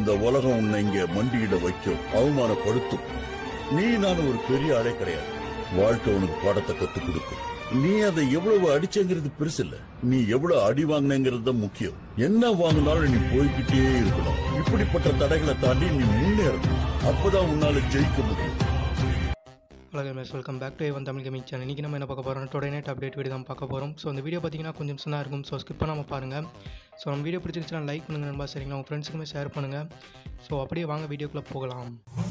இந்த உலகம் உன்னை இங்க மண்டியிட வைக்கும் அவமானப்படுத்தும் நீ நான் ஒரு பெரிய ஆளே கிடையாது வாழ்க்கை உனக்கு பாடத்தை கத்துக் கொடுக்கும் நீ அதை எவ்வளவு அடிச்சங்கிறது பெருசு இல்ல நீ எவ்வளவு அடி வாங்கினங்கிறது தான் முக்கியம் என்ன வாங்கினாலும் நீ போய்கிட்டே இருக்கணும் இப்படிப்பட்ட தடைகளை தாண்டி நீ முன்னேறணும் அப்பதான் உன்னால ஜெயிக்க முடியும் hello gamers welcome back to ஏவன் தமிழ் கேமிங் சேனல் இன்றைக்கி நம்ம என்ன பார்க்க போகிறோம் டுடே நைட் அப்டேட் வீடியோ தான் பார்க்க போகிறோம் ஸோ அந்த வீடியோ பார்த்தீங்கன்னா கொஞ்சம் சின்ன இருக்கும் ஸோ ஸ்கிப் பண்ணாமல் பாருங்கள் ஸோ நம்ம வீடியோ பிடிச்சிருந்துச்சுன்னா லைக் பண்ணுங்கள் நண்பா சரிங்களா உங்கள் ஃப்ரெண்ட்ஸுக்குமே ஷேர் பண்ணுங்கள் ஸோ அப்படியே வாங்க வீடியோக்குள்ளே போகலாம்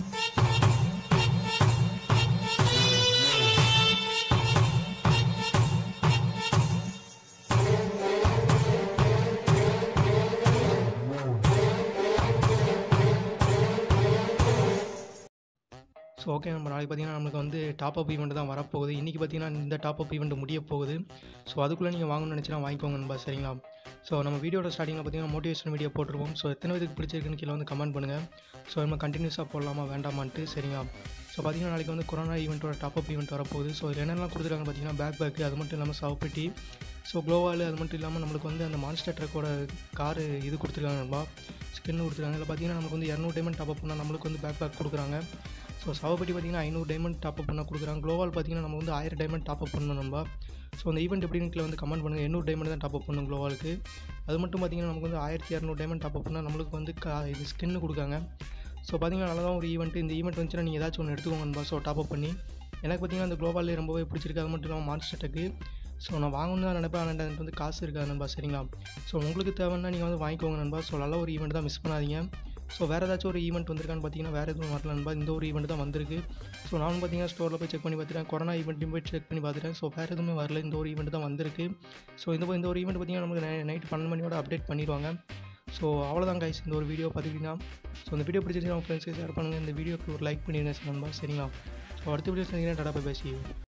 ஸோ ஓகே நம்ம நாளைக்கு பார்த்தீங்கன்னா நம்மளுக்கு வந்து டாப் அப் ஈவெண்ட் தான் வரப்போகுது இன்றைக்கி பார்த்தீங்கன்னா இந்த டாப் அப் ஈவெண்ட் முடிய போகுது ஸோ அதுக்குள்ளே நீங்கள் வாங்கணும்னு நினச்சினா வாங்கிக்கோங்க நண்பா சரிங்களா ஸோ நம்ம வீடியோட ஸ்டார்டிங்கில் பார்த்தீங்கன்னா மோட்டிவேஷன் வீடியோ போட்டிருப்போம் ஸோ எத்தனை பேருக்கு பிடிச்சிருக்குன்னு கீழே வந்து கமெண்ட் பண்ணுங்கள் ஸோ நம்ம கண்டினியூஸாக போடலாமா வேண்டாமான்ட்டு சரிங்களா ஸோ பார்த்தீங்கன்னா நாளைக்கு வந்து கொரோனா ஈவெண்ட்டோட டாப் அப் ஈவெண்ட் வரப்போகுது ஸோ இதில் என்னெல்லாம் கொடுத்துருக்காங்க பார்த்தீங்கன்னா பேக் பேக்கு அது மட்டும் இல்லாமல் சவப்பெட்டி ஸோ க்ளோவால் அது மட்டும் இல்லாமல் நம்மளுக்கு வந்து அந்த மான்ஸ்டர் ட்ரக்கோட காரு இது கொடுத்துருக்காங்க நண்பா ஸ்கின் கொடுத்துருக்காங்க இதில் பார்த்தீங்கன்னா நமக்கு வந்து இரநூறு டைமண்ட் டாப் அப் பண்ணால் நம்மளுக்கு வந்து பேக் பேக் கொடுக்குறாங்க ஸோ சவப்பட்டி பார்த்தீங்கன்னா ஐநூறு டைமண்ட் டாப் அப் பண்ண கொடுக்குறாங்க க்ளோவால் பார்த்தீங்கன்னா நம்ம வந்து ஆயிரம் டைமண்ட் டாப் அப் பண்ணணும் நம்ம ஸோ அந்த ஈவெண்ட் எப்படின்னு கீழே வந்து கமெண்ட் பண்ணுங்கள் எண்ணூறு டைமண்ட் தான் டாப் அப் பண்ணணும் க்ளோவாலுக்கு அது மட்டும் பார்த்தீங்கன்னா நமக்கு வந்து ஆயிரத்தி இரநூறு டைமண்ட் டாப் அப் பண்ணால் நம்மளுக்கு வந்து கா இது ஸ்கின்னு கொடுக்காங்க ஸோ பார்த்தீங்கன்னா நல்லா தான் ஒரு ஈவெண்ட் இந்த ஈவெண்ட் வந்துச்சுன்னா நீங்கள் ஏதாச்சும் ஒன்று எடுத்துக்கோங்க நண்பா ஸோ டாப் அப் பண்ணி எனக்கு பார்த்தீங்கன்னா அந்த க்ளோபாலே ரொம்பவே பிடிச்சிருக்கு அது மட்டும் இல்லாமல் மான்ஸ்டர் டக்கு ஸோ நான் வாங்கணும்னு தான் நினைப்பேன் ஆனால் என்கிட்ட வந்து காசு இருக்காது நண்பா சரிங்களா ஸோ உங்களுக்கு தேவைன்னா நீங்கள் வந்து வாங்கிக்கோங்க நண்பா ஸோ நல்ல ஒரு ஈவெண்ட் தான் மிஸ் பண்ணாதீங்க ஸோ வேறு ஏதாச்சும் ஒரு ஈவெண்ட் வந்திருக்கான்னு பார்த்தீங்கன்னா வேறு எதுவும் வரல நண்பா இந்த ஒரு ஈவெண்ட் தான் வந்திருக்கு ஸோ நானும் பார்த்தீங்கன்னா ஸ்டோரில் போய் செக் பண்ணி பார்த்துட்டேன் கொரோனா ஈவெண்ட்டையும் போய் செக் பண்ணி பார்த்துட்டேன் ஸோ வேறு எதுவுமே வரல இந்த ஒரு ஈவெண்ட் தான் வந்திருக்கு ஸோ இந்த இந்த ஒரு ஈவெண்ட் பார்த்தீங்கன்னா நமக்கு நைட் பன்னெண்டு மணியோட அப்டேட் பண்ணிடுவாங்க ஸோ அவ்வளோதான் கைஸ் இந்த ஒரு வீடியோ பார்த்துக்கிட்டிங்கன்னா ஸோ இந்த வீடியோ பிடிச்சிருந்தா உங்கள் ஃப்ரெண்ட்ஸ்க்கு ஷேர் பண்ணுங்கள் இந்த வீடியோக்கு ஒரு லைக் பண்ணிடுங்க நண்பா சரிங்களா ஸோ அடுத்த வீடியோ செஞ்சீங்கன்னா டாடா போய் பேசி